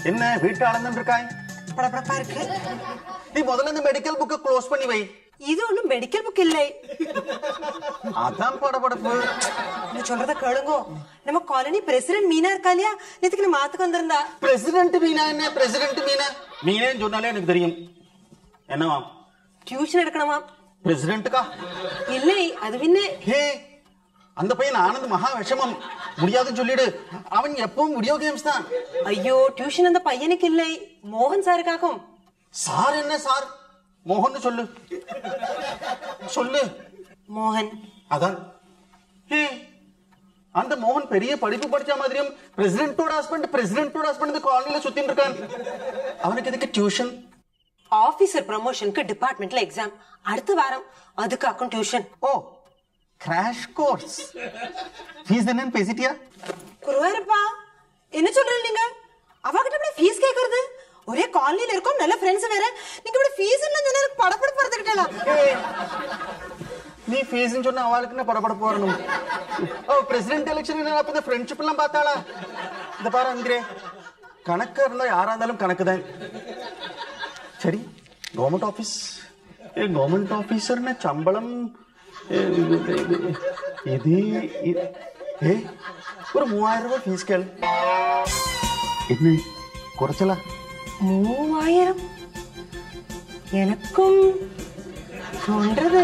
என்ன வீட்டு அளந்துட்டு இருக்காய் படபடப்பா இருக்கு நீ முதல்ல இந்த மெடிக்கல் புக்கை க்ளோஸ் பண்ணி வை இது ஒண்ணும் மெடிக்கல் புக் இல்லை அதான் படபடப்பு நீ சொல்றத கேளுங்கோ நம்ம காலனி பிரசிடென்ட் மீனா இருக்கா இல்லையா நேத்துக்கு நம்ம மாத்துக்கு வந்திருந்தா பிரசிடென்ட் மீனா என்ன பிரசிடென்ட் மீனா மீனேன்னு சொன்னாலே எனக்கு தெரியும் என்னவா டியூஷன் எடுக்கணுமா பிரசிடென்ட்டுக்கா இல்லை அது பின்ன ஹே அந்த பையன் ஆனந்த் மகா விஷமம் முடியாதுன்னு சொல்லிடு அவன் எப்பவும் வீடியோ கேம்ஸ் தான் ஐயோ டியூஷன் அந்த பையனுக்கு இல்லை மோகன் சாருக்காகும் சார் என்ன சார் மோகன் சொல்லு சொல்லு மோகன் அதான் ஹே அந்த மோகன் பெரிய படிப்பு படிச்ச மாதிரியும் பிரசிடென்ட்டோட ஹஸ்பண்ட் பிரசிடென்ட்டோட ஹஸ்பண்ட் இந்த காலனில சுத்தின்னு இருக்கான் அவனுக்கு எதுக்கு டியூஷன் ஆபீசர் ப்ரமோஷனுக்கு டிபார்ட்மெண்ட்ல எக்ஸாம் அடுத்த வாரம் அதுக்காக்கும் டியூஷன் ஓ கிராஷ் கோர்ஸ் ஃபீஸ் என்னன்னு பேசிட்டியா குருவாரப்பா என்ன சொல்றீங்க நீங்க அவகிட்ட இப்படி ஃபீஸ் கேக்குறது ஒரே காலனில இருக்கோம் நல்ல ஃப்ரெண்ட்ஸ் வேற நீங்க இப்படி ஃபீஸ் எல்லாம் சொன்னா எனக்கு படப்படப்பு பறந்துக்கிட்டலாம் ஏய், நீ ஃபீஸ் சொன்ன அவளுக்கு என்ன படபடப்பு வரணும் ஓ பிரசிடென்ட் எலெக்ஷன் அப்ப இந்த ஃப்ரெண்ட்ஷிப் எல்லாம் பார்த்தாளா இந்த பாரு அங்கிரே கணக்கா இருந்தா யாரா இருந்தாலும் கணக்கு தான் சரி கவர்மெண்ட் ஆபீஸ் கவர்மெண்ட் ஆபீசர்னு சம்பளம் ஏ, இது இது இது- ஏ ஒரு மூவாயிரம் ரூபாய் ஃபீஸ் கேள் என்ன குறைச்சலா மூவாயிரம் எனக்கும் தோன்றது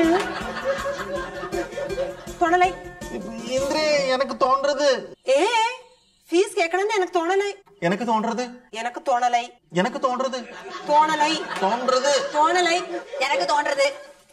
தோணலை இந்திரே எனக்கு தோன்றது ஏ ஃபீஸ் கேட்கணும்னு எனக்கு தோணலை எனக்கு தோன்றது எனக்கு தோணலை எனக்கு தோன்றது தோணலை தோன்றது தோணலை எனக்கு தோன்றது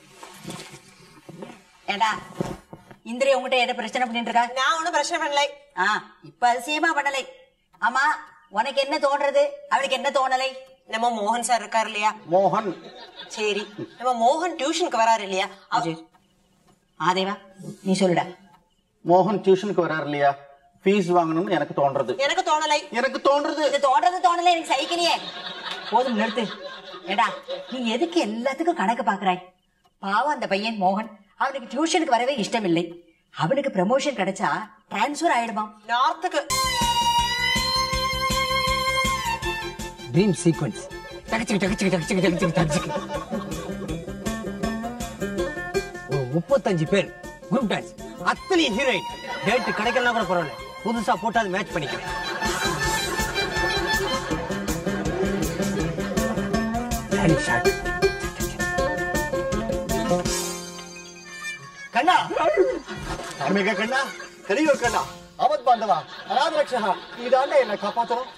ஏண்டா இந்திரிய உங்ககிட்ட என்ன பிரச்சனை பண்ணிட்டு இருக்கா நான் ஒண்ணும் பிரச்சனை பண்ணலை ஆ இப்ப அதிசயமா பண்ணலை ஆமா உனக்கு என்ன தோன்றது அவளுக்கு என்ன தோணலை நம்ம மோகன் சார் இருக்காரு இல்லையா மோகன் சரி நம்ம மோகன் டியூஷனுக்கு வராரு இல்லையா அவ- ஆதேவா நீ சொல்லுடா மோகன் டியூஷனுக்கு வராரு இல்லையா ஃபீஸ் வாங்கணும்னு எனக்கு தோன்றது எனக்கு தோணலை எனக்கு தோன்றது இது தோன்றது தோணல எனக்கு சகிக்கலையே போதும் நிறுத்து ஏடா நீ எதுக்கு எல்லாத்துக்கும் கணக்கு பாக்குறாய் பாவம் அந்த பையன் மோகன் அவனுக்கு டியூஷனுக்கு வரவே இஷ்டம் இல்லை அவனுக்கு ப்ரமோஷன் கிடைச்சா டிரான்ஸ்ஃபர் ஆயிடுமாம் நார்த்துக்கு ட்ரீம் சீக்வன்ஸ் டகச்சுக்கு டகச்சுக்கு டகச்சுக்கு டகச்சுக்கு டகச்சுக்கு ஒரு முப்பத்தஞ்சு பேர் குரூப் டான்ஸ் அத்தனை ஹீரோயின் டேட் கிடைக்கலாம் கூட பரவாயில்ல புதுசா போட்டு அதை மேட்ச் பண்ணிக்கிறேன் Hand shot. ಕಣ್ಣ ಧಾರ್ಮಿಕ ಕಣ್ಣ ಕಲಿಯೋ ಕಣ್ಣ ಅವತ್ ಬಾಂಧವ ಅನಾಥ ರಕ್ಷಣ ಈ ದಾಂಡ என்ன காப்பாத்தணும்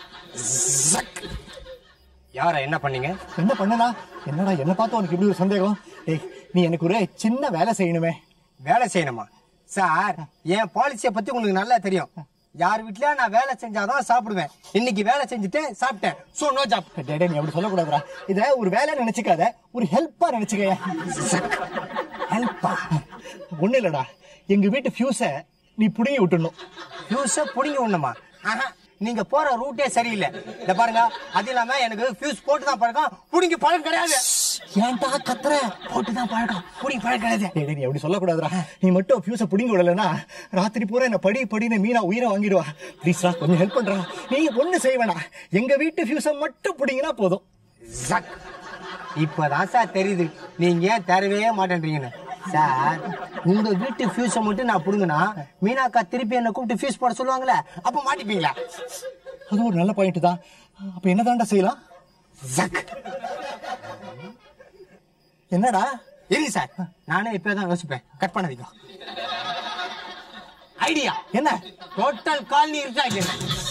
யார என்ன பண்ணீங்க என்ன பண்ணனா என்னடா என்ன பார்த்து உனக்கு இப்படி ஒரு சந்தேகம் டேய் நீ எனக்கு ஒரு சின்ன வேலை செய்யணுமே வேலை செய்யணுமா சார் என் பாலிசியை பத்தி உங்களுக்கு நல்லா தெரியும் யார் வீட்லயா நான் வேலை செஞ்சாதான் சாப்பிடுவேன் இன்னைக்கு வேலை செஞ்சுட்டு சாப்பிட்டேன் சோ நோ ஜாப் டேய் டேய், நீ அப்படி சொல்லக்கூடாதுடா இத ஒரு வேலை நினைச்சுக்காத ஒரு ஹெல்ப்பா நினைச்சுக்கய ஹெல்ப்பா ஒண்ணு இல்லடா எங்க வீட்டு ஃபியூஸ நீ புடுங்கி விட்டுடணும் ஃபியூஸ புடிங்க ஒண்ணுமா ஆஹா நீங்க போற ரூட்டே சரியில்லை இந்த பாருங்க அது இல்லாம எனக்கு ஃபியூஸ் போட்டு தான் பழக்கம் புடிங்க பழக்கம் கிடையாது ஏன்டா கத்துற போட்டு தான் பழக்கம் புடிங்க பழக்கம் கிடையாது டேய் டேய், நீ அப்படி சொல்லக்கூடாதுடா நீ மட்டும் ஃபியூஸ புடிங்கி விடலனா ராத்திரி பூரா என்ன படி படின்னு மீனா உயிரை வாங்கிடுவா ப்ளீஸ்டா கொஞ்சம் ஹெல்ப் பண்றா நீ ஒண்ணு செய்ய வேணாம் எங்க வீட்டு ஃபியூஸ மட்டும் புடிங்கினா போதும் ஜக். இப்பதான் சார் தெரியுது நீங்க ஏன் தரவே மாட்டேன்றீங்கன்னு சார் உங்க வீட்டு ஃபியூஸை மட்டும் நான் புடுங்கினா மீனாக்கா திருப்பி என்ன கூப்பிட்டு ஃபீஸ் போட சொல்லுவாங்களே அப்ப மாட்டிப்பீங்களா அது ஒரு நல்ல பாயிண்ட் தான் அப்ப என்னதான்டா செய்யலாம் ஜக். என்னடா இருக்கு சார் நானே இப்பதான் யோசிப்பேன் கட் பண்ணாதீங்க ஐடியா என்ன டோட்டல் காலனி இருக்காங்க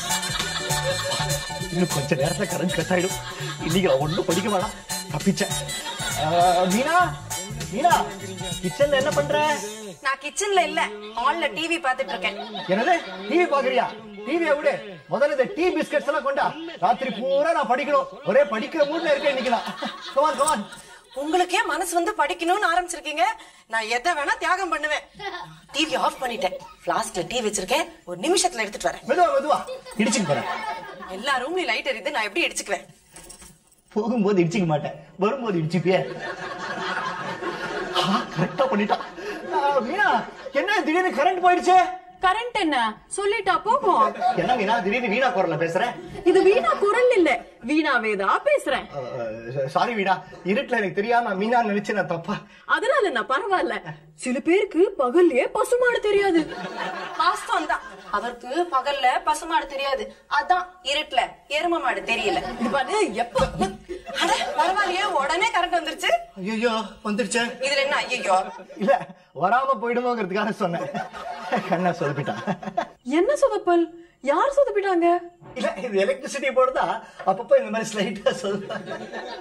இன்னும் கொஞ்ச நேரத்துல கரண்ட் கட் ஆயிடும் இன்னைக்கு நான் ஒண்ணும் படிக்க வேணாம் தப்பிச்சேன் ஆஹ், மீனா மீனா கிச்சன்ல என்ன பண்ற நான் கிச்சன்ல இல்ல ஹால்ல டிவி பார்த்துட்டு இருக்கேன் என்னது டிவி பாக்குறியா டிவியை விடு முதல்ல இந்த டீ பிஸ்கட்ஸ் எல்லாம் கொண்டா ராத்திரி பூரா நான் படிக்கணும் ஒரே படிக்கிற மூட்ல இருக்கேன் இன்னைக்கு நான் கமான் கமான் உங்களுக்கே மனசு வந்து படிக்கணும்னு ஆரம்பிச்சிருக்கீங்க நான் எதை வேணா தியாகம் பண்ணுவேன் டிவி ஆஃப் பண்ணிட்டேன் பிளாஸ்க்ல டீ வச்சிருக்கேன் ஒரு நிமிஷத்துல எடுத்துட்டு வரேன் மெதுவா மெதுவா இடிச்சுக்கு போறேன் எல்லா ரூம்லயும் லைட் எரியுது நான் எப்படி அடிச்சுக்குவேன் போகும்போது இடிச்சுக்க மாட்டேன் வரும்போது இடிச்சுப்பிய கரெக்டா பண்ணிட்டான் ஆ, மீனா என்ன திடீர்னு கரண்ட் போயிடுச்சு கரண்ட் என்ன சொல்லிட்டா போகும் என்ன மீனா திடீர்னு வீணா குரல்ல பேசுறேன் இது வீணா குரல் இல்ல வீணாவேதா பேசுறேன் சாரி வீணா இருட்டுல எனக்கு தெரியாம மீனா நினைச்சு நான் தப்பா அதனால நான் பரவாயில்ல சில பேருக்கு பகல்லே பசுமாடு தெரியாது வாஸ்தவம் தான் அவருக்கு பகல்ல பசுமாடு தெரியாது அதான் இருட்டுல எரும மாடு தெரியல இது பாரு எப்ப அட பரவாயில்லையே உடனே கரண்ட் வந்துருச்சு ஐயோ வந்துருச்சே இதுல என்ன ஐயோ இல்ல வராம போயிடுமோங்கிறதுக்காக சொன்னேன் கண்ணா சொதப்பிட்டான் என்ன சொதப்பல் யார் சொதப்பிட்டாங்க இல்ல இது எலக்ட்ரிசிட்டி போடுதா அப்பப்போ இந்த மாதிரி ஸ்லைட்டா சொல்லுவாங்க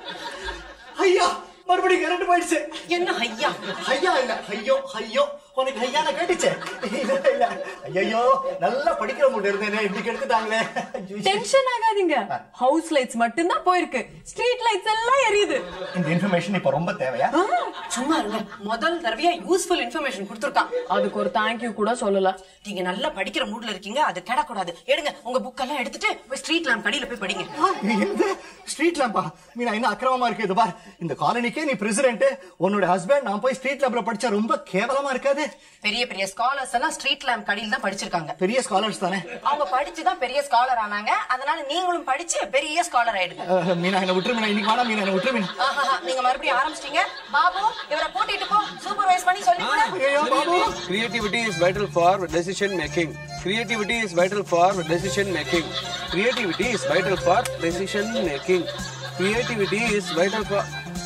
ஐயா மறுபடியும் கரண்ட் போயிடுச்சு என்ன ஐயா ஐயா இல்ல ஐயோ ஐயோ உனக்கு ஐயான கேட்டுச்சு இல்ல இல்ல ஐயோ நல்லா படிக்கிற மூட்டை இருந்தேனே இப்படி கெடுத்துட்டாங்களே டென்ஷன் ஆகாதீங்க ஹவுஸ் லைட்ஸ் மட்டும்தான் போயிருக்கு ஸ்ட்ரீட் லைட்ஸ் எல்லாம் எரியுது இந்த இன்ஃபர்மேஷன் இப்ப ரொம்ப தேவையா சும்மா இருங்க முதல் தடவையா யூஸ்ஃபுல் இன்ஃபர்மேஷன் கொடுத்துருக்கான் அதுக்கு ஒரு தேங்க்யூ கூட சொல்லல நீங்க நல்லா படிக்கிற மூட்ல இருக்கீங்க அது கிடக்கூடாது எடுங்க உங்க புக் எல்லாம் எடுத்துட்டு போய் ஸ்ட்ரீட் லேம்ப் கடையில போய் படிங்க எந்த ஸ்ட்ரீட் லேம்பா மீனா என்ன அக்கிரமமா இருக்கு இது பார் இந்த காலனிக்கே நீ பிரசிடென்ட் உன்னோட ஹஸ்பண்ட் நான் போய் ஸ்ட்ரீட் லேம்ப்ல படிச்சா ரொம்ப கேவலமா இருக்காது பெரிய பெரிய ஸ்காலர்ஸ் எல்லாம் ஸ்ட்ரீட் லேம்ப் கடையில தான் படிச்சிருக்காங்க பெரிய ஸ்காலர்ஸ் தானே அவங்க படிச்சு தான் பெரிய ஸ்காலர் ஆனாங்க அதனால நீங்களும் படிச்சு பெரிய ஸ்காலர் ஆயிடுங்க அஹ், மீனா என்ன விட்டுரு மீனா இன்னைக்கு வேணாம் மீனா என்ன விட்டுரு மீனா ஆஹாஹா, நீங்க மறுபடியும் ஆரம்பிச்சிட்டீங்க பாபு இவரை கூட்டிட்டு போ சூப்பர்வைஸ் பண்ணி சொல்லி கொடு. ஐயோ Babu Creativity is vital for decision making. Creativity is vital for decision making. Creativity is vital for decision making. Creativity is vital for.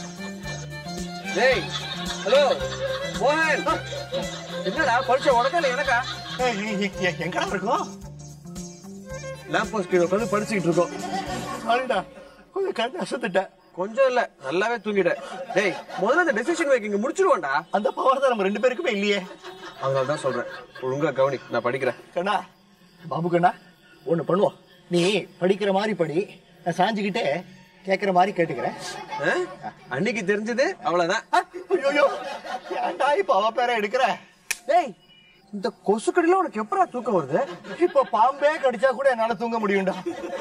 Hey, hello, மோகன். என்னடா படிச்ச உனக்கா இல்ல எனக்கா ஏய், எ- எ- எ- எங்கடா இருக்கும் லேம்ப் போஸ்ட் கீழே உட்காந்து படிச்சுக்கிட்டு இருக்கோம் சாரிடா கொஞ்சம் கண்டு அசத்துட்டேன் கொஞ்சம் இல்ல நல்லாவே தூங்கிட்டேன் டேய் முதல்ல இந்த டெசிஷன் மேக்கிங் முடிச்சிருவோம்டா அந்த பவர் தான் நம்ம ரெண்டு பேருக்குமே இல்லையே அதனால தான் சொல்றேன் ஒழுங்கா கவனி நான் படிக்கிறேன் கண்ணா பாபு கண்ணா ஒண்ணு பண்ணுவோம் நீ படிக்கிற மாதிரி படி நான் சாஞ்சுக்கிட்டே கேட்கிற மாதிரி கேட்டுக்கிறேன் ஆ? அன்னைக்கு தெரிஞ்சது அவ்வளவுதான் ஐயோ ஏன்டா இப்ப அவ பேரை எடுக்கிற டேய் இந்த கொசுக்கடியில உனக்கு எப்படா தூக்கம் வருது இப்ப பாம்பே கடிச்சா கூட என்னால தூங்க முடியும்டா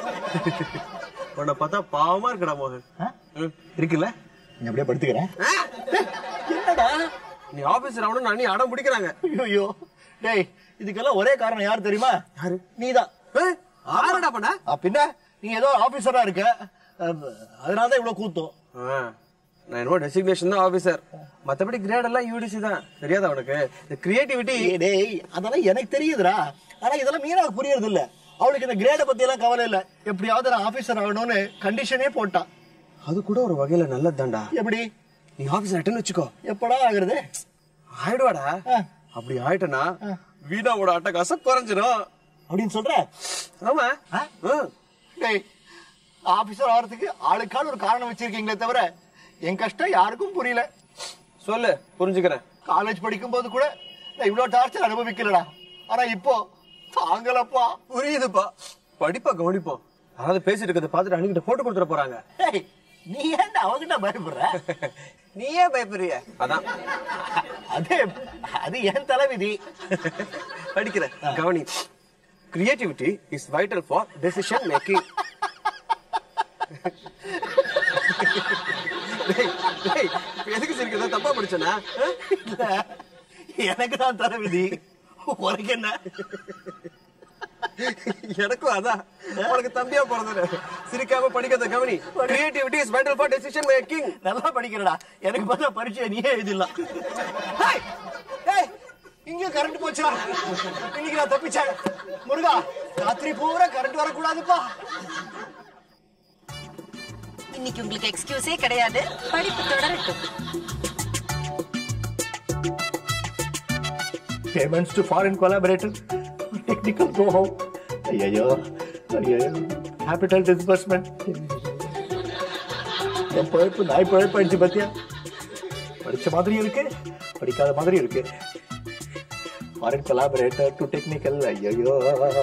உன்னை பார்த்தா பாவமா இருக்கடா மோகன் ம், இருக்குல்ல நீ அப்படியே படுத்துக்கிறேன் என்னடா நீ ஆபீசர் ஆகணும் நீ அடம் பிடிக்கிறாங்க ஐயோ டேய் இதுக்கெல்லாம் ஒரே காரணம் யார் தெரியுமா யாரு நீதான் ஏய், ஆறடா பண்ண ஆ, பின்ன நீ ஏதோ ஆபீசரா இருக்க அஹ், அதனாலதான் இவ்வளவு கூத்தம் ஆ, நான் என்னமோ டெசிக்னேஷன் தான் ஆபீசர் மத்தபடி கிரேட் எல்லாம் யூடிசி தான் தெரியாதா உனக்கு இந்த கிரியேட்டிவிட்டி ஏய், டேய் அதெல்லாம் எனக்கு தெரியுதுடா ஆனா இதெல்லாம் மீனாவுக்கு புரியறது இல்ல அவளுக்கு இந்த கிரேட பத்தி எல்லாம் கவலை இல்ல எப்படியாவது நான் ஆபீசர் ஆகணும்னு கண்டிஷனே போட்டான் அது கூட ஒரு வகையில நல்லதுதான்டா எப்படி நீ ஆபீசர் அட்டன் வச்சுக்கோ எப்படா ஆகுறது ஆயிடுவாடா ஆ. அப்படி ஆயிட்டனா வீணாவோட அட்டகாசம் குறைஞ்சிரும் அப்படின்னு சொல்ற ஆமா ஆ? ம். டேய் ஆபீசர் ஆகிறதுக்கு ஆளுக்கால் ஒரு காரணம் வச்சிருக்கீங்களே தவிர என் கஷ்டம் யாருக்கும் புரியல சொல்லு புரிஞ்சுக்கிறேன் காலேஜ் படிக்கும் போது கூட நான் இவ்வளவு டார்ச்சர் அனுபவிக்கலடா ஆனா இப்போ தாங்கலப்பா புரியுதுப்பா படிப்பா கவனிப்போம் அதாவது பேசிட்டு இருக்கிறத பார்த்துட்டு அன்னைக்கிட்ட போட்டு கொடுத்துட போறாங்க டேய், நீ ஏன்டா அவகிட்ட பயப்படுற நீயே பயப்படுறிய அதான் அது அது என் தலைவிதி படிக்கிற கவனி creativity is vital for decision making எதுக்கு சிரிக்கிறதா தப்பா படிச்சனா இல்ல, எனக்கு தான் தலைவிதி உனக்கு என்ன எனக்கும் அதான் உனக்கு தம்பியா பிறந்தது சிரிக்காம படிக்கிறத கவனி creativity is vital for decision making நல்லா படிக்கிறடா எனக்கு பார்த்தா பரீட்சை நீயே எழுதிடலாம் டேய், டேய், இங்கேயும் கரண்ட் போச்சுடா இன்னைக்கு நான் தப்பிச்சேன் முருகா ராத்திரி பூரா கரண்ட் வரக்கூடாதுப்பா இன்னைக்கு உங்களுக்கு எக்ஸ்கியூஸே கிடையாது படிப்பு தொடரட்டும் payments to foreign collaborators, technical know-how, ஐயோ ஐயோ capital disbursement. என் பழப்பு நாய் பழப்பு அடிச்சு பாத்தியா படிச்ச மாதிரி இருக்கு படிக்காத மாதிரி இருக்கு ஃபாரின் கொலாபரேட்டர் டு டெக்னிக்கல் ஐயோ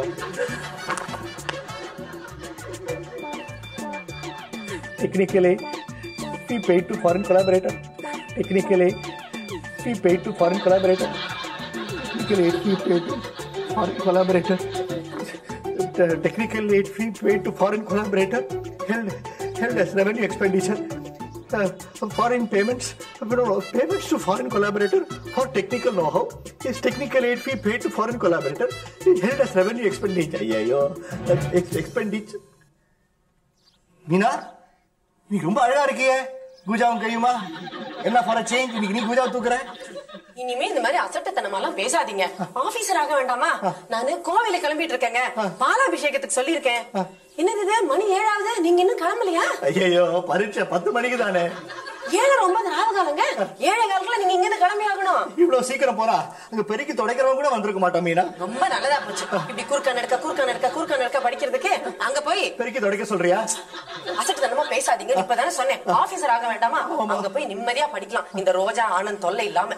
technically we paid to foreign collaborator technically we paid to foreign collaborator technical aid fee paid to foreign collaborator. The technical aid fee paid to foreign collaborator held, held as revenue expenditure. Uh, foreign payments No, no, payments to foreign collaborator for technical know-how is technical aid fee paid to foreign collaborator is held as revenue expenditure. ஐயோ expenditure. Meena நீ ரொம்ப அழகா இருக்கியே பூஜாவும் கையுமா என்ன for change இன்னைக்கு நீ பூஜாவை தூக்குற இனிமே இந்த மாதிரி அசட்டத்தனமாலாம் பேசாதீங்க ஆபீசர் ஆக வேண்டாமா நானு கோவில கிளம்பிட்டு இருக்கேங்க பாலாபிஷேகத்துக்கு சொல்லியிருக்கேன் என்னது இது மணி ஏழாவது நீங்க இன்னும் கிளம்பலையா ஐயோ பரீட்சை பத்து மணிக்கு தானே ஏழை ரொம்ப ராவு காலங்க ஏழை காலத்துல நீங்க இங்க இருந்து கிளம்பி ஆகணும் இவ்வளவு சீக்கிரம் போறா அங்க பெருக்கி தொடக்கிறவங்க கூட வந்திருக்க மாட்டோம் மீனா ரொம்ப நல்லதா போச்சு இப்படி குறுக்க நடக்க குறுக்க நடக்க குறுக்க நடக்க படிக்கிறதுக்கு அங்க போய் பெருக்கி தொடக்க சொல்றியா அசட்டுத்தனமா பேசாதீங்க இப்பதானே சொன்னேன் ஆபீசர் ஆக வேண்டாமா அங்க போய் நிம்மதியா படிக்கலாம் இந்த ரோஜா ஆனந்த் தொல்லை இல்லாம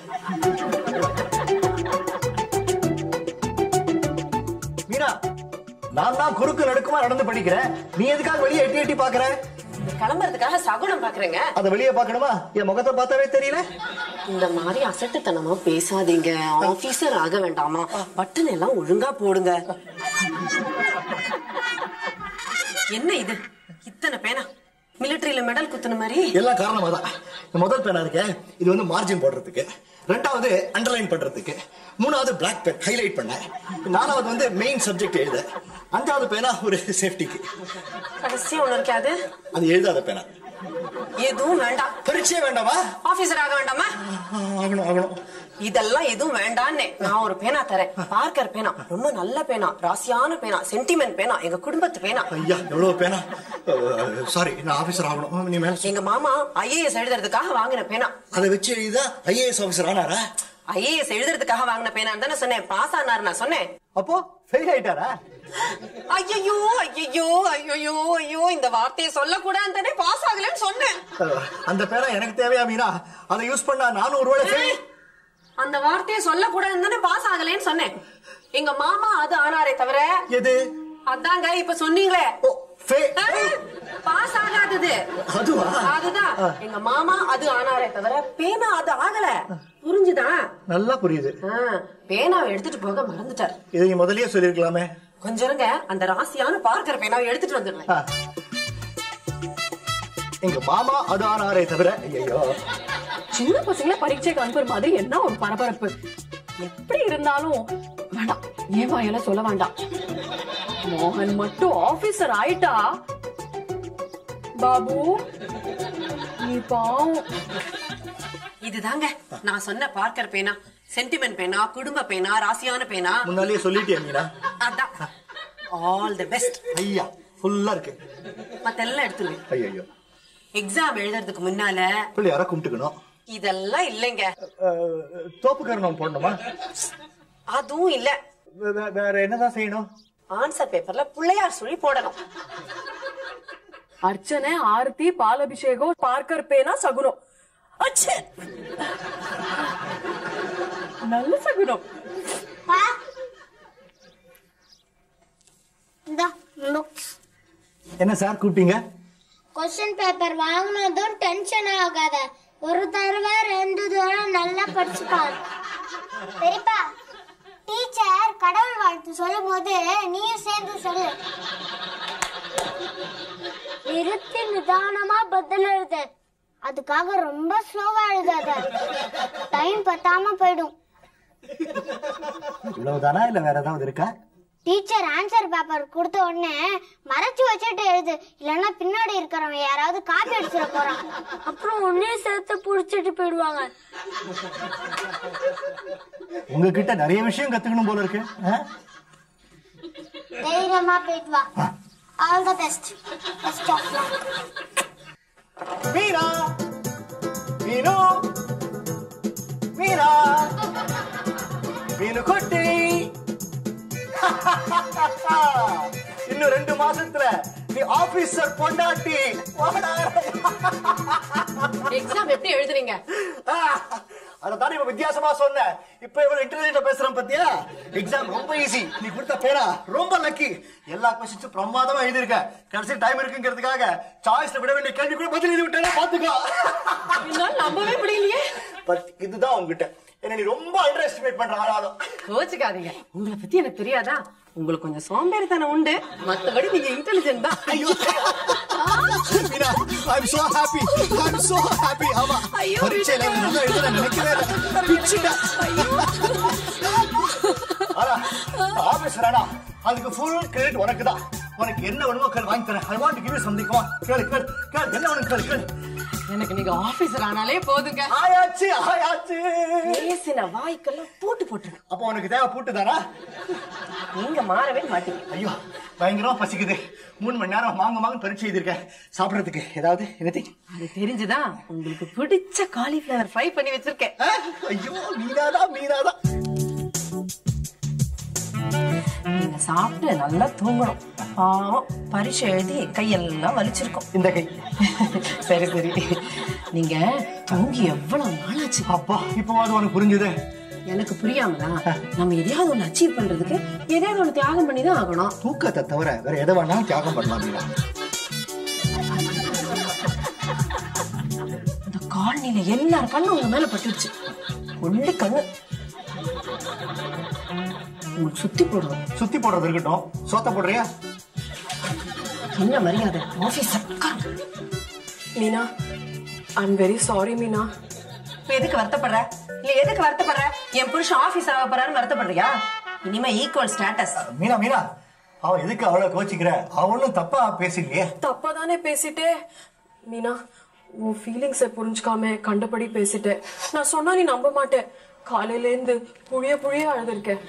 மீனா நான் தான் குறுக்கு நடுக்குமா நடந்து படிக்கிறேன் நீ எதுக்காக வெளியே எட்டி எட்டி பாக்குற கிளம்புறதுக்காக சகுனம் பாக்குறேங்க அத வெளியே பார்க்கணுமா என் முகத்தை பார்த்தாவே தெரியல இந்த மாதிரி அசட்டுத்தனமா பேசாதீங்க ஆபீசர் ஆக வேண்டாமா பட்டன் எல்லாம் ஒழுங்கா போடுங்க என்ன இது இத்தனை பேனா மிலிட்டரியில மெடல் குத்துன மாதிரி எல்லாம் காரணமா தான் இந்த முதல் பேனா இருக்கு இது வந்து மார்ஜின் போடுறதுக்கு ரெண்டாவது அண்டர்லைன் பண்றதுக்கு மூணாவது பிளாக் பென் ஹைலைட் பண்ண நாலாவது வந்து மெயின் சப்ஜெக்ட் எழுத அஞ்சாவது பேனா ஒரு சேஃப்டிக்கு கடைசியா ஒண்ணு இருக்காது அது எழுதாத பேனா எதுவும் வேண்டாம் பரீட்சையே வேண்டாமா ஆபீசர் ஆக வேண்டாமா ஆகணும் ஆகணும் இதெல்லாம் எதுவும் வேண்டான்னு நான் ஒரு பேனா தரேன் பார்க்கர் பேனா ரொம்ப நல்ல பேனா ராசியான பேனா சென்டிமெண்ட் பேனா எங்க குடும்பத்து பேனா ஐயா எவ்வளவு பேனா சாரி நான் ஆபீசர் ஆகணும் நீ மேல எங்க மாமா ஐஏஎஸ் எழுதுறதுக்காக வாங்கின பேனா அதை வச்சு எழுதா ஐஏஎஸ் ஆபீசர் ஆனாரா ஐஏஎஸ் எழுதுறதுக்காக வாங்கின பேனான்னு தானே சொன்னேன் பாஸ் ஆனாரு நான் சொன்னேன் அப்போ ஃபெயில் ஆயிட்டாரா ஐயோ ஐயோ ஐயோ ஐயோ இந்த வார்த்தையை சொல்லக்கூடாது தானே பாஸ் ஆகலன்னு சொன்னேன் அந்த பேனா எனக்கு தேவையா மீனா அதை யூஸ் பண்ணா நானும் ஒரு வேளை fail. அந்த வார்த்தையை சொல்லக்கூடாது தானே பாஸ் ஆகலன்னு சொன்னேன் எங்க மாமா அது ஆனாரே தவிர எது அதாங்க இப்ப சொன்னீங்களே ஓ fail. பாஸ் ஆகாதது அதுவா அதுதான் எங்க மாமா அது ஆனாரே தவிர பேனா அது ஆகல புரிஞ்சுதா நல்லா புரியுது ஆ, பேனாவை எடுத்துட்டு போக மறந்துட்டார் இதை நீ முதல்லயே சொல்லிருக்கலாமே கொஞ்சம் இருங்க அந்த ராசியான பார்க்கிற பேனாவை எடுத்துட்டு வந்துடுறேன் ஆ. எங்க மாமா அது ஆனாரே தவிர ஐயோ சின்ன பசங்கள பரீட்சைக்கு அனுப்புற மாதிரி என்ன ஒரு பரபரப்பு எப்படி இருந்தாலும் வேண்டாம் ஏன் வாயால சொல்ல வேண்டாம் மோகன் மட்டும் ஆபீசர் ஆயிட்டா பாபு நீ பாவம் இதுதாங்க நான் சொன்ன பார்க்கர் பேனா சென்டிமெண்ட் பேனா குடும்ப பேனா ராசியான பேனா முன்னாலேயே சொல்லிட்டியா மீனா அதான் ஆல் தி பெஸ்ட் ஐயா ஃபுல்லா இருக்கு மத்தெல்லாம் எடுத்துருவேன் ஐயோ எக்ஸாம் எழுதுறதுக்கு முன்னால பிள்ளையார கும்பிட்டுக்கணும் இதெல்லாம் இல்லைங்க அஹ், தோப்புக்கரணம் போடணுமா அதுவும் இல்ல வே- வே- வேற என்னதான் செய்யணும் ஆன்சர் பேப்பர்ல பிள்ளையார் சொல்லி போடணும் அர்ச்சனை ஆரத்தி பாலபிஷேகம் பார்க்கர் பேனா சகுனம் அச்சே நல்ல சகுனம் இந்த லுக்ஸ் என்ன சார் கூப்பிட்டீங்க கொஸ்டின் பேப்பர் வாங்கினதும் டென்ஷன் ஆகாத ஒரு தடவை ரெண்டு தடவை நல்லா படிச்சுப்பாரு பெரியப்பா டீச்சர் கடவுள் வாழ்த்து சொல்லும் போது நீயும் சேர்ந்து சொல்லு நிறுத்தி நிதானமா பதில் எழுது அதுக்காக ரொம்ப ஸ்லோவா எழுதாத டைம் பத்தாம போயிடும் இவ்வளவுதானா இல்ல வேற ஏதாவது இருக்கா டீச்சர் ஆன்சர் பேப்பர் கொடுத்த உடனே மறைச்சு வச்சுட்டு எழுது இல்லைன்னா பின்னாடி இருக்கிறவன் யாராவது காப்பி அடிச்சிட போறான் அப்புறம் ஒன்னே சேர்த்து புடிச்சிட்டு போயிடுவாங்க உங்ககிட்ட நிறைய விஷயம் கத்துக்கணும் போல இருக்கு ஆ? தைரியமா போயிட்டு வா all the best best of luck Meena Meenu Meena மீனு குட்டி இன்னும் ரெண்டு மாசத்துல நீ ஆபீசர் பொண்டாட்டி வாடா. எக்ஸாம் எப்படி எழுதுறீங்க அதத்தானே இப்ப வித்தியாசமா சொன்னேன் இப்ப இவ்வளவு இன்டெலிஜென்ட்டா பேசுறேன் பாத்தியா எக்ஸாம் ரொம்ப ஈஸி நீ கொடுத்த பேரா ரொம்ப லக்கி எல்லா கொஸ்டின்ஸும் பிரமாதமா எழுதிருக்க கடைசி டைம் இருக்குங்கிறதுக்காக சாய்ஸ்ல விட வேண்டிய கேள்வி கூட பதில் எழுதி விட்டேன்னா பாத்துக்கோ என்னால நம்பவே முடியலையே பட் இதுதான் உங்ககிட்ட என்ன நீ ரொம்ப அண்டர் எஸ்டிமேட் பண்ற ஆளாலும் கோச்சுக்காதீங்க உங்களை பத்தி எனக்கு தெரியாதா உங்களுக்கு கொஞ்சம் சோம்பேறித்தனம் உண்டு மத்தபடி நீங்க இன்டெலிஜென்ட் தான் ஐயோ Meena I'm so happy I'm so happy ஆமா ஐயோ, பரீட்சையில விடுங்க. நல்லா எழுத நினைக்கவே இல்லை பிச்சுட்டேன் ஆனா ஆபீசராடா அதுக்கு ஃபுல் கிரெடிட் உனக்கு தான் உனக்கு என்ன வேணுமோ கேள் வாங்கி தரேன் I want give you something come கேளு கேளு கேளு என்ன வேணும் கேளு கேளு எனக்கு நீங்க ஆபீசர் ஆனாலே போதுங்க ஆயாச்சு ஆயாச்சு பேசின வாய்க்கெல்லாம் பூட்டு போட்டுருங்க அப்போ உனக்கு தேவை பூட்டு தானா நீங்க மாறவே மாட்டீங்க ஐயோ பயங்கரமா பசிக்குது மூணு மணி நேரம் மாங்க மாங்க பரீட்சை எழுதியிருக்கேன் சாப்பிடறதுக்கு ஏதாவது என்னத்தி அது தெரிஞ்சுதான் உங்களுக்கு பிடிச்ச காலிஃபிளவர் ஃப்ரை பண்ணி வச்சிருக்கேன் ஆ, ஐயோ மீனாதான் மீனாதான் நீங்க சாப்பிட்டு நல்லா தூங்கணும் பாவம் பரீட்சை எழுதி கையெல்லாம் வலிச்சிருக்கும் இந்த கை சரி சரி நீங்க தூங்கி எவ்வளவு நாள் ஆச்சு அப்பா இப்போவாது உனக்கு புரிஞ்சுதே எனக்கு புரியாமலா நம்ம எதையாவது ஒண்ணு அச்சீவ் பண்றதுக்கு எதையாவது ஒண்ணு தியாகம் பண்ணி தான் ஆகணும் தூக்கத்தை தவிர வேற எதை வேணாலும் தியாகம் பண்ணலாம் மீனா இந்த காலனில எல்லார் கண்ணும் உங்க மேல பட்டுருச்சு கொள்ளி கண்ணு உங்களுக்கு சுத்தி போடுவோம் சுத்தி போடுறது இருக்கட்டும் சோத்த போடுறியா என்ன மரியாதை office Meena I'm very sorry Meena இப்ப எதுக்கு வருத்தப்படுற இல்ல எதுக்கு வருத்தப்படுற என் புருஷன் ஆபீஸ் ஆக போறான்னு வருத்தப்படுறியா இனிமே ஈக்குவல் ஸ்டேட்டஸ் மீனா மீனா அவ எதுக்கு அவ்வளவு கோச்சிக்கிற அவளும் தப்பா பேசலையே தப்பா தானே பேசிட்டே மீனா உன் ஃபீலிங்ஸை புரிஞ்சுக்காம கண்டபடி பேசிட்டேன் நான் சொன்னா நீ நம்ப மாட்டேன் காலையில இருந்து புழிய புழிய அழுதுருக்கேன்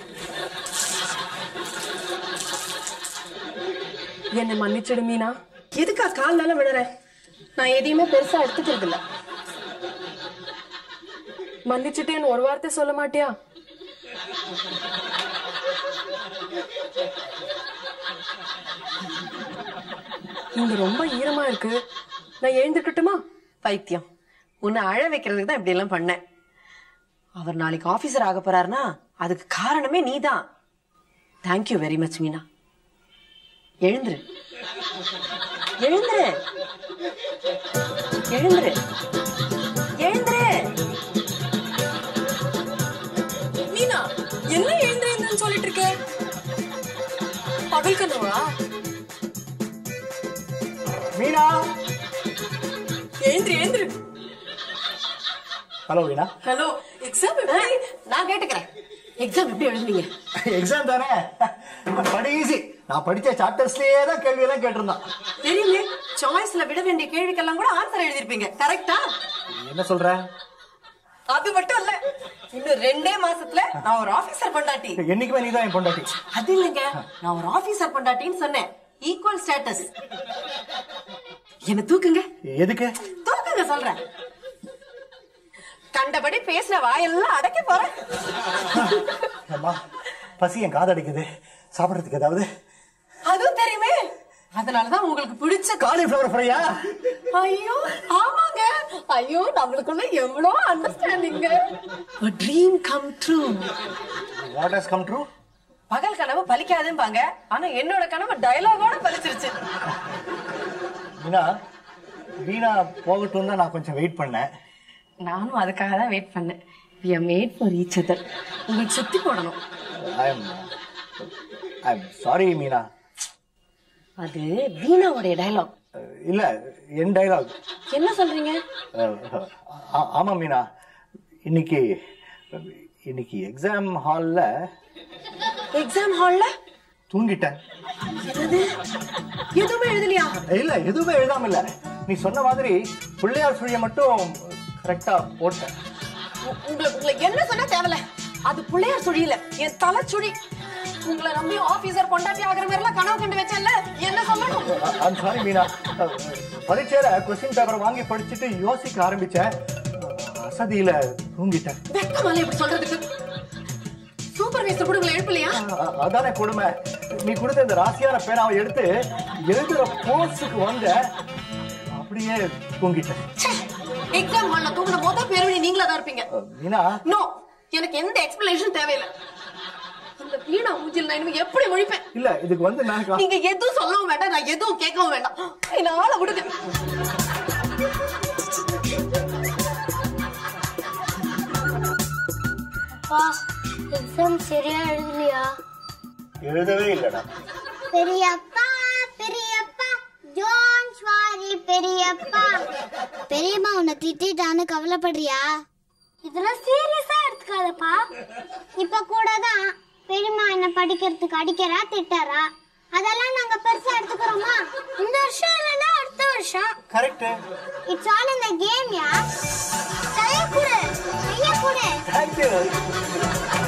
என்னை மன்னிச்சிடு மீனா எதுக்கா கால்னால விழுற நான் எதையுமே பெருசா எடுத்துக்கிறது இல்ல மன்னிச்சிட்டேன்னு ஒரு வார்த்தை சொல்ல மாட்டியா இங்க ரொம்ப ஈரமா இருக்கு நான் எழுந்துக்கட்டுமா பைத்தியம் உன்னை அழ வைக்கிறதுக்கு தான் இப்படி எல்லாம் பண்ணேன் அவர் நாளைக்கு ஆபீசர் ஆக போறாருன்னா அதுக்கு காரணமே நீதான் தேங்க்யூ வெரி மச் மீனா எழுந்துரு எழுந்துரு எழுந்துரு எழுந்துரு மீனா என்ன எழுந்திருந்தேன்னு சொல்லிட்டு இருக்க பகல் கனவா மீனா எழுந்திரு எழுந்திரு ஹலோ மீனா ஹலோ எக்ஸாம் எப்படி நான் கேட்டுக்கிறேன் எக்ஸாம் எப்படி எழுதுனீங்க எக்ஸாம் தானே படி ஈஸி நான் படிச்ச சாப்டர்ஸ்லயே தான் கேள்வி எல்லாம் கேட்டிருந்தான் தெரியுமே சாய்ஸ்ல விட வேண்டிய கேள்விக்கெல்லாம் கூட ஆன்சர் எழுதிருப்பீங்க கரெக்டா என்ன சொல்ற அது மட்டும் இல்ல இன்னும் ரெண்டே மாசத்துல நான் ஒரு ஆபீசர் பொண்டாட்டி என்னைக்குமே நீதான் என் பொண்டாட்டி அது இல்லைங்க நான் ஒரு ஆபீசர் பொண்டாட்டின்னு சொன்னேன் ஈக்குவல் ஸ்டேட்டஸ் என்ன தூக்குங்க எதுக்கு தூக்குங்க சொல்றேன் கண்டபடி பேசுற வாயெல்லாம் அடைக்க போறேன் அம்மா பசி என் காதடிக்குது சாப்பிடறதுக்கு ஏதாவது அதுவும் தெரியுமே அதனாலதான் உங்களுக்கு பிடிச்ச காலிஃபிளவர் ஃப்ரையா ஐயோ ஆமாங்க ஐயோ நம்மளுக்குள்ள எவ்வளவு understanding dream come true what has come true பகல் கனவு பலிக்காதும்பாங்க ஆனா என்னோட கனவு டயலாகோட பலிச்சிருச்சு மீனா வீணா போகட்டும் தான் நான் கொஞ்சம் வெயிட் பண்ணேன் நானும் அதுக்காக தான் வெயிட் பண்ணேன் we are made for each other உங்களுக்கு சுத்தி போடணும் I am I am sorry Meena அது வீணாவுடைய டயலாக் இல்ல என் டைலாக் என்ன சொல்றீங்க ஆமா மீனா இன்னைக்கு இன்னைக்கு எக்ஸாம் ஹால்ல எக்ஸாம் ஹால்ல தூங்கிட்டேன் என்னது எதுவுமே எழுதலையா இல்ல எதுவுமே எழுதாம இல்ல நீ சொன்ன மாதிரி பிள்ளையார் சுழிய மட்டும் கரெக்டா போட்டேன் உ- உங்களுக்கு உங்களுக்கு என்ன சொன்னா தேவையில்ல அது பிள்ளையார் சுழியில என் தலை சுழி உங்களை நம்பி ஆபீசர் பொண்டாட்டி ஆகிற மாதிரி எல்லாம் கனவு கண்டு வச்சேன்ல என்ன சொல்லணும் ஐம் சாரி மீனா அஹ், பரீட்சையில கொஸ்டின் பேப்பர் வாங்கி படிச்சுட்டு யோசிக்க ஆரம்பிச்சேன் அசதியில தூங்கிட்டேன் வெக்கமால இப்படி சொல்றதுக்கு சூப்பர்வைசர் கூட உங்களை எழுப்பலையா அ- அதானே கொடுமை நீ கொடுத்த இந்த ராசியான பேனாவை எடுத்து எழுதுற போஸ்டுக்கு வந்த அப்படியே தூங்கிட்டேன் எக்ஸாம் ஹால்ல தூங்குன மொத பேருவழி நீங்களா தான் இருப்பீங்க அஹ், மீனா நோ எனக்கு எந்த எக்ஸ்பிளனேஷன் தேவையில்லை அந்த வீணா மூஞ்சில் நான் இனிமே எப்படி முழிப்பேன் இல்ல இதுக்கு வந்து நான் கா- நீங்க எதுவும் சொல்லவும் வேண்டாம் நான் எதுவும் கேட்கவும் வேண்டாம் என்ன ஆள விடுங்க பா எக்ஸாம் சரியா எழுதலையா எழுதவே இல்லடா பெரியப்பா பெரியப்பா ஜோன் ஸ்வாரி பெரியப்பா பெரியம்மா உன்னை திட்டான்னு கவலைப்படுறியா இதெல்லாம் சீரியஸா எடுத்துக்காதப்பா இப்ப கூட தான் பெரியம்மா என்ன படிக்கிறதுக்கு அடிக்கிறா திட்டறா அதெல்லாம் நாங்க பெருசா எடுத்துக்கிறோமா இந்த வருஷம் இல்லைன்னா அடுத்த வருஷம் கரெக்ட் இட்ஸ் ஆல் இந்த கேம் யா கைய கொடு கைய கொடு தேங்க்யூ